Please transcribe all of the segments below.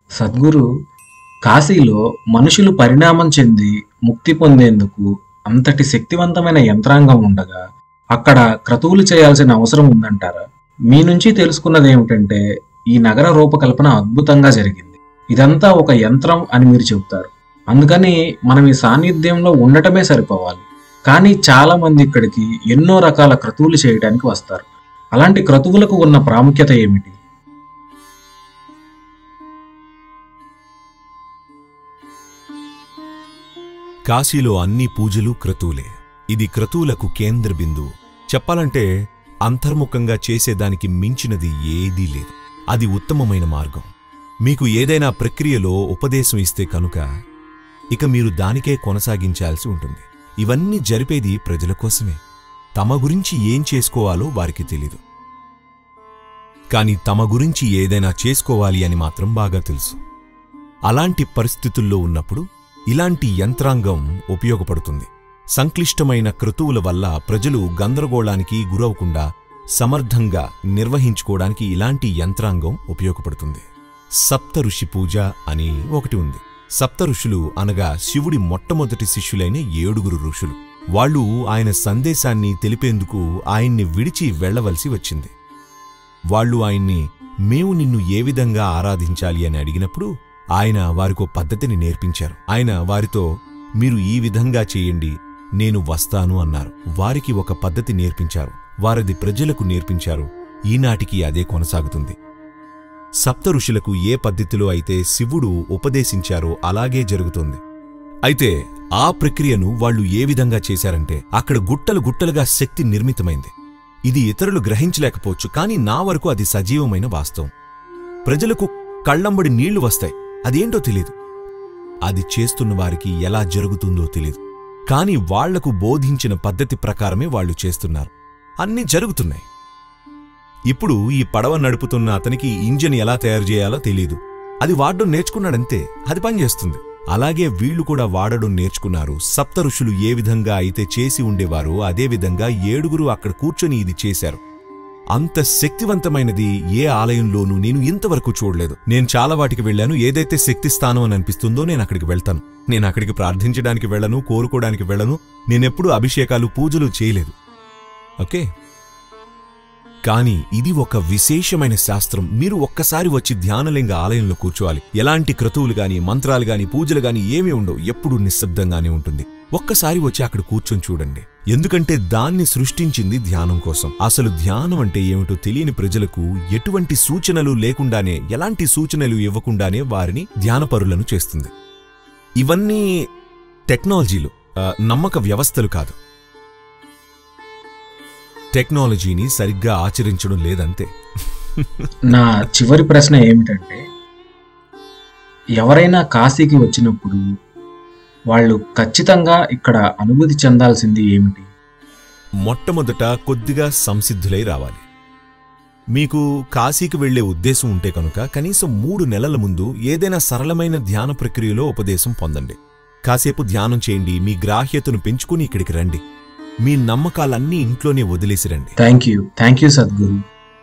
సద్గురు కాశీలో మనుషులు పరిణామం చెంది ముక్తి పొందేందుకు అంతటి శక్తివంతమైన యంత్రాంగం ఉండగా అక్కడ క్రతువులు చేయాల్సిన అవసరం ఉందంటారా మీ నుంచి తెలుసుకున్నది ఏమిటంటే ఈ నగర రూపకల్పన అద్భుతంగా జరిగింది ఇదంతా ఒక యంత్రం అని మీరు చెబుతారు అందుకని మనం ఈ సాన్నిధ్యంలో ఉండటమే సరిపోవాలి కానీ చాలా మంది ఇక్కడికి ఎన్నో రకాల క్రతువులు చేయడానికి వస్తారు అలాంటి క్రతువులకు ఉన్న ప్రాముఖ్యత ఏమిటి కాశీలో అన్ని పూజలు క్రతువులే ఇది క్రతువులకు కేంద్ర బిందువు చెప్పాలంటే అంతర్ముఖంగా చేసేదానికి మించినది ఏదీ లేదు అది ఉత్తమమైన మార్గం మీకు ఏదైనా ప్రక్రియలో ఉపదేశం ఇస్తే కనుక ఇక మీరు దానికే కొనసాగించాల్సి ఉంటుంది ఇవన్నీ జరిపేది ప్రజల కోసమే తమ గురించి ఏం చేసుకోవాలో వారికి తెలీదు కాని తమ గురించి ఏదైనా చేసుకోవాలి అని మాత్రం బాగా తెలుసు అలాంటి పరిస్థితుల్లో ఉన్నప్పుడు ఇలాంటి యంత్రాంగం ఉపయోగపడుతుంది సంక్లిష్టమైన క్రతువుల వల్ల ప్రజలు గందరగోళానికి గురవకుండా సమర్థంగా నిర్వహించుకోవడానికి ఇలాంటి యంత్రాంగం ఉపయోగపడుతుంది సప్త ఋషి పూజ అని ఒకటి ఉంది సప్త ఋషులు అనగా శివుడి మొట్టమొదటి శిష్యులైన ఏడుగురు ఋషులు వాళ్ళు ఆయన సందేశాన్ని తెలిపేందుకు ఆయన్ని విడిచి వెళ్ళవలసి వచ్చింది వాళ్ళు ఆయన్ని మేము నిన్ను ఏ విధంగా ఆరాధించాలి అని అడిగినప్పుడు ఆయన వారికో పద్ధతిని నేర్పించారు ఆయన వారితో మీరు ఈ విధంగా చేయండి నేను వస్తాను అన్నారు వారికి ఒక పద్ధతి నేర్పించారు వారది ప్రజలకు నేర్పించారు ఈనాటికి అదే కొనసాగుతుంది సప్త ఋషులకు ఏ పద్ధతిలో అయితే శివుడు ఉపదేశించారో అలాగే జరుగుతుంది అయితే ఆ ప్రక్రియను వాళ్ళు ఏ విధంగా చేశారంటే అక్కడ గుట్టలు గుట్టలుగా శక్తి నిర్మితమైంది ఇది ఇతరులు గ్రహించలేకపోవచ్చు కానీ నా వరకు అది సజీవమైన వాస్తవం ప్రజలకు కళ్ళంబడి నీళ్లు వస్తాయి అదేంటో తెలీదు అది చేస్తున్న వారికి ఎలా జరుగుతుందో తెలీదు కాని వాళ్లకు బోధించిన పద్ధతి ప్రకారమే వాళ్ళు చేస్తున్నారు అన్నీ జరుగుతున్నాయి ఇప్పుడు ఈ పడవ నడుపుతున్న అతనికి ఇంజిన్ ఎలా తయారు చేయాలో తెలీదు అది వాడడం నేర్చుకున్నాడంతే అది పనిచేస్తుంది అలాగే వీళ్ళు కూడా వాడడం నేర్చుకున్నారు సప్త ఋషులు ఏ విధంగా అయితే చేసి ఉండేవారో అదే విధంగా ఏడుగురు అక్కడ కూర్చొని ఇది చేశారు అంత శక్తివంతమైనది ఏ ఆలయంలోనూ నేను ఇంతవరకు చూడలేదు నేను చాలా వాటికి వెళ్ళాను ఏదైతే శక్తి స్థానం అని అనిపిస్తుందో నేను అక్కడికి వెళ్తాను నేను అక్కడికి ప్రార్థించడానికి వెళ్ళను కోరుకోవడానికి వెళ్ళను నేనెప్పుడూ అభిషేకాలు పూజలు చేయలేదు ఓకే కానీ ఇది ఒక విశేషమైన శాస్త్రం మీరు ఒక్కసారి వచ్చి ధ్యానలింగ ఆలయంలో కూర్చోవాలి ఎలాంటి క్రతువులు గాని మంత్రాలు గాని పూజలు గాని ఏమీ ఉండవు ఎప్పుడూ నిశ్శబ్దంగానే ఉంటుంది ఒక్కసారి వచ్చి అక్కడ కూర్చొని చూడండి ఎందుకంటే దాన్ని సృష్టించింది ధ్యానం కోసం అసలు ధ్యానం అంటే ఏమిటో తెలియని ప్రజలకు ఎటువంటి సూచనలు లేకుండానే ఎలాంటి సూచనలు ఇవ్వకుండానే వారిని ధ్యానపరులను చేస్తుంది ఇవన్నీ టెక్నాలజీలు ఆ, నమ్మక వ్యవస్థలు కాదు టెక్నాలజీని సరిగ్గా ఆచరించడం లేదంతే నా చివరి ప్రశ్న ఏమిటంటే ఎవరైనా కాశీకి వచ్చినప్పుడు వాళ్ళు ఖచ్చితంగా ఇక్కడ అనుభూతి చెందాల్సింది ఏమిటి మొట్టమొదట కొద్దిగా సంసిద్ధులై రావాలి మీకు కాశీకి వెళ్లే ఉద్దేశం ఉంటే కనుక కనీసం మూడు నెలల ముందు ఏదైనా సరళమైన ధ్యాన ప్రక్రియలో ఉపదేశం పొందండి కాసేపు ధ్యానం చేయండి మీ గ్రాహ్యతను పెంచుకుని ఇక్కడికి రండి మీ నమ్మకాలన్నీ ఇంట్లోనే వదిలేసి రండి thank you thank you Sadhguru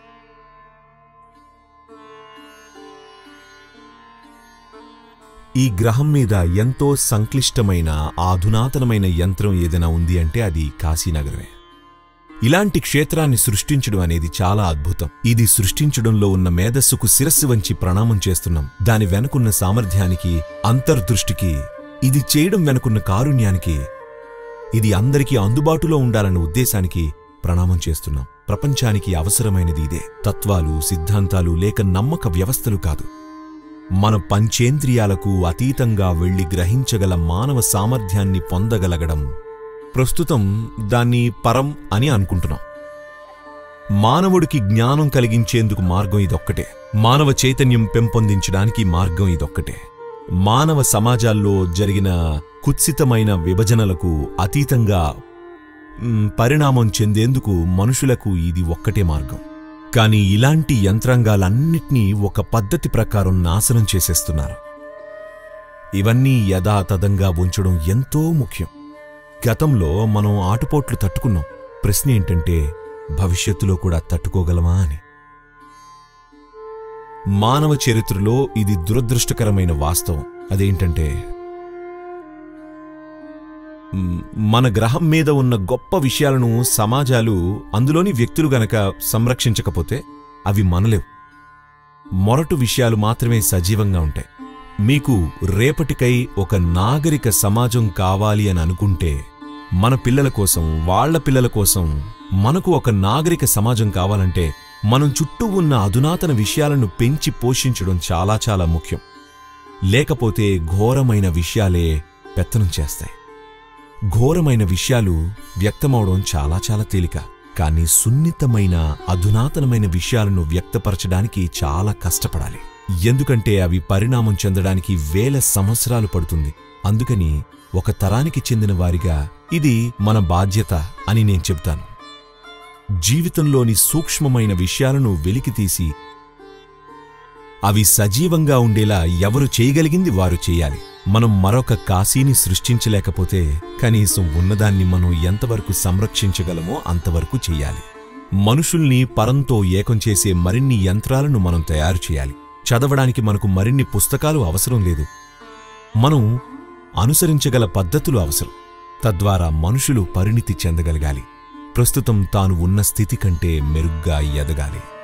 ఈ గ్రహం మీద ఎంతో సంక్లిష్టమైన ఆధునాతనమైన యంత్రం ఏదైనా ఉంది అంటే అది కాశీనగరమే ఇలాంటి క్షేత్రాన్ని సృష్టించడం అనేది చాలా అద్భుతం ఇది సృష్టించడంలో ఉన్న మేధస్సుకు శిరస్సు వంచి ప్రణామం చేస్తున్నాం దాని వెనుకున్న సామర్థ్యానికి అంతర్దృష్టికి ఇది చేయడం వెనుకున్న కారుణ్యానికి ఇది అందరికీ అందుబాటులో ఉండాలన్న ఉద్దేశానికి ప్రణామం చేస్తున్నాం ప్రపంచానికి అవసరమైనది ఇదే తత్వాలు సిద్ధాంతాలు లేక నమ్మక వ్యవస్థలు కాదు మన పంచేంద్రియాలకు అతీతంగా వెళ్లి గ్రహించగల మానవ సామర్థ్యాన్ని పొందగలగడం ప్రస్తుతం దాన్ని పరం అని అనుకుంటున్నాం మానవుడికి జ్ఞానం కలిగించేందుకు మార్గం ఇదొక్కటే మానవ చైతన్యం పెంపొందించడానికి మార్గం ఇదొక్కటే మానవ సమాజాల్లో జరిగిన కుత్సితమైన విభజనలకు అతీతంగా మ్, పరిణామం చెందేందుకు మనుషులకు ఇది ఒక్కటే మార్గం కానీ ఇలాంటి యంత్రాంగాలన్నిటినీ ఒక పద్ధతి ప్రకారం నాశనం చేసేస్తున్నారు ఇవన్నీ యథాతథంగా ఉంచడం ఎంతో ముఖ్యం గతంలో మనం ఆటుపోట్లు తట్టుకున్నాం ప్రశ్న ఏంటంటే భవిష్యత్తులో కూడా తట్టుకోగలమా అని మానవ చరిత్రలో ఇది దురదృష్టకరమైన వాస్తవం అదేంటంటే మ్, మన గ్రహం మీద ఉన్న గొప్ప విషయాలను సమాజాలు అందులోని వ్యక్తులు గనక సంరక్షించకపోతే అవి మనలేవు మొరటు విషయాలు మాత్రమే సజీవంగా ఉంటాయి మీకు రేపటికై ఒక నాగరిక సమాజం కావాలి అని అనుకుంటే మన పిల్లల కోసం వాళ్ళ పిల్లల కోసం మనకు ఒక నాగరిక సమాజం కావాలంటే మనం చుట్టూ ఉన్న అధునాతన విషయాలను పెంచి పోషించడం చాలా చాలా ముఖ్యం లేకపోతే ఘోరమైన విషయాలే పెత్తనం చేస్తాయి ఘోరమైన విషయాలు వ్యక్తమవడం చాలా చాలా తేలిక కానీ సున్నితమైన అధునాతనమైన విషయాలను వ్యక్తపరచడానికి చాలా కష్టపడాలి ఎందుకంటే అవి పరిణామం చెందడానికి వేల సంవత్సరాలు పడుతుంది అందుకని ఒక తరానికి చెందిన వారిగా ఇది మన బాధ్యత అని నేను చెబుతాను జీవితంలోని సూక్ష్మమైన విషయాలను వెలికితీసి అవి సజీవంగా ఉండేలా ఎవరు చేయగలిగింది వారు చేయాలి మనం మరొక కాశీని సృష్టించలేకపోతే కనీసం ఉన్నదాన్ని మనం ఎంతవరకు సంరక్షించగలమో అంతవరకు చెయ్యాలి మనుషుల్ని పరంతో ఏకం చేసే మరిన్ని యంత్రాలను మనం తయారు చేయాలి చదవడానికి మనకు మరిన్ని పుస్తకాలు అవసరం లేదు మనం అనుసరించగల పద్ధతులు అవసరం తద్వారా మనుషులు పరిణితి చెందగలగాలి ప్రస్తుతం తాను ఉన్న స్థితి కంటే మెరుగ్గా ఎదగాలి